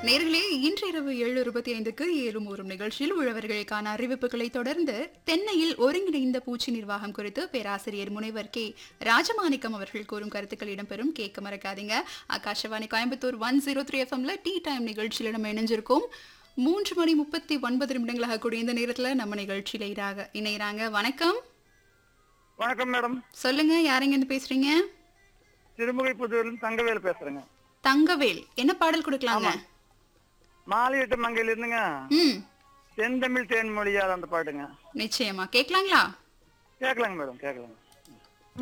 நேர்களே இன்று இரவு ஏழு இருபத்தி ஐந்துக்கு ஏறும் ஊறும் நிகழ்ச்சியில் உழவர்களுக்கான அறிவிப்புகளை தொடர்ந்து தென்னையில் ஒருங்கிணைந்த பூச்சி நிர்வாகம் குறித்து பேராசிரியர் முனைவர் கே ராஜமாணிக்கம் அவர்கள் கூறும் கருத்துக்கள் இடம்பெறும் கேட்க மறக்காதீங்க Akashvani Coimbatore one zero three எஃப்எம்ல டீ டைம் நிகழ்ச்சியில் நம்ம இணைஞ்சிருக்கோம் மூன்று மணி முப்பத்தி ஒன்பது நிமிடங்களாக கூடிய இந்த நேரத்தில் நம்ம நிகழ்ச்சியில இராக இணைகிறாங்க வணக்கம் வணக்கம் மேடம் சொல்லுங்க யாருங்க இருந்து பேசுறீங்க திருமுகை புதூர்ல தங்கவேல் பேசுறேங்க தங்கவேல் என்ன பாடல் கொடுக்கலாங்க மாலையிட்டு மங்கையில இருந்துங்க ம் செந்தமிழ் தேன்மொழியால் அந்த பாட்டுங்க நிச்சயமா கேட்கலாங்களா கேட்கலாங்க மேடம் கேட்கலாங்க